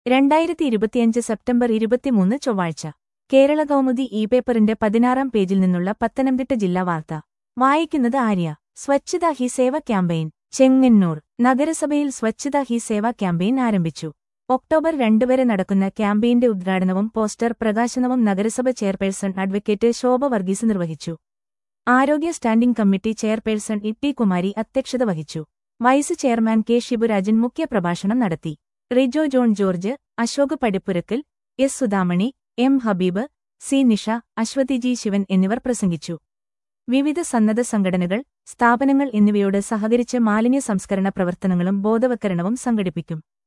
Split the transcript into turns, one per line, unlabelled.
രണ്ടായിരത്തി ഇരുപത്തിയഞ്ച് സെപ്റ്റംബർ ഇരുപത്തിമൂന്ന് ചൊവ്വാഴ്ച കേരള കൗമുദി ഇ പേപ്പറിന്റെ പതിനാറാം പേജിൽ നിന്നുള്ള പത്തനംതിട്ട ജില്ലാ വാർത്ത വായിക്കുന്നത് ആര്യ സ്വച്ഛത ഹി സേവ ക്യാമ്പയിൻ ചെങ്ങന്നൂർ നഗരസഭയിൽ സ്വച്ഛത ഹി സേവ ക്യാമ്പയിൻ ആരംഭിച്ചു ഒക്ടോബർ രണ്ട് വരെ നടക്കുന്ന ക്യാമ്പയിന്റെ ഉദ്ഘാടനവും പോസ്റ്റർ പ്രകാശനവും നഗരസഭ ചെയർപേഴ്സൺ അഡ്വക്കേറ്റ് ശോഭ വർഗീസ് നിർവഹിച്ചു ആരോഗ്യ standing committee chairperson E T Kumari അധ്യക്ഷത വഹിച്ചു വൈസ് ചെയർമാൻ കെ ശിബുരാജൻ മുഖ്യപ്രഭാഷണം നടത്തി Rijo John George Ashok Padippurakkal S Sudhamani M Habeeb C Nisha Ashwathy G Shivan എന്നിവർ പ്രസംഗിച്ചു വിവിധ സന്നദ്ധ സംഘടനകൾ സ്ഥാപനങ്ങൾ എന്നിവയോട് സഹകരിച്ച് മാലിന്യ സംസ്കരണ പ്രവർത്തനങ്ങളും ബോധവൽക്കരണവും സംഘടിപ്പിക്കും